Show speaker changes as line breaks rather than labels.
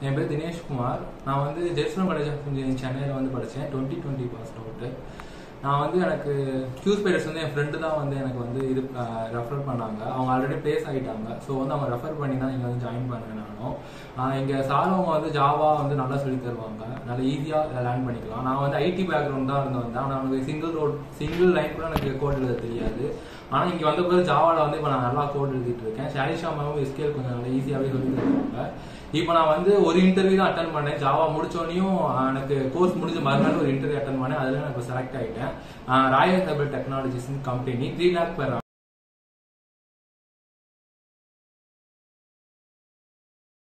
என் பேர் தினேஷ்குமார் நான் வந்து ஜெயசுரம் காலேஜ் ஆஃப் இன்ஜினியரிங் சென்னையில் வந்து படித்தேன் டுவெண்ட்டி டுவெண்ட்டி பாஸ் அவுட்டு நான் வந்து எனக்கு கியூஸ் பேரஸ் வந்து என் ஃப்ரெண்டு தான் வந்து எனக்கு வந்து இது ரெஃபர் பண்ணாங்க அவங்க ஆல்ரெடி பிளேஸ் ஆகிட்டாங்க ஸோ வந்து அவங்க ரெஃபர் பண்ணி தான் இங்கே வந்து ஜாயின் பண்ணேன் நானும் இங்கே சார் அவங்க வந்து ஜாவா வந்து நல்லா சொல்லி தருவாங்க நல்லா ஈஸியாக லேர்ன் பண்ணிக்கலாம் நான் வந்து ஐடி பேக்ரவுண்ட் தான் இருந்து வந்தேன் ஆனால் எனக்கு சிங்கிள் ரோட் சிங்கிள் லைன் கூட எனக்கு கோட் எழுத தெரியாது ஆனால் இங்கே வந்த போது ஜாவாவில் வந்து இப்போ நான் நல்லா கோட் எழுதிட்டு இருக்கேன் ஷாலிஷா மேமும் எஸ்கேல் கொஞ்சம் நல்லா ஈஸியாகவே சொல்லி தருவாங்க இப்போ நான் வந்து ஒரு இன்டர்வியூ தான் அட்டன் பண்ணேன் ஜாவா முடிச்சோடனையும் எனக்கு கோர்ஸ் முடிஞ்ச மறுநாள் ஒரு இன்டர்வியூ அட்டன் பண்ணேன் அதில் நான் இப்போ செலக்ட் ஆகிட்டேன் Royal Hebbal Technologies company three lakh per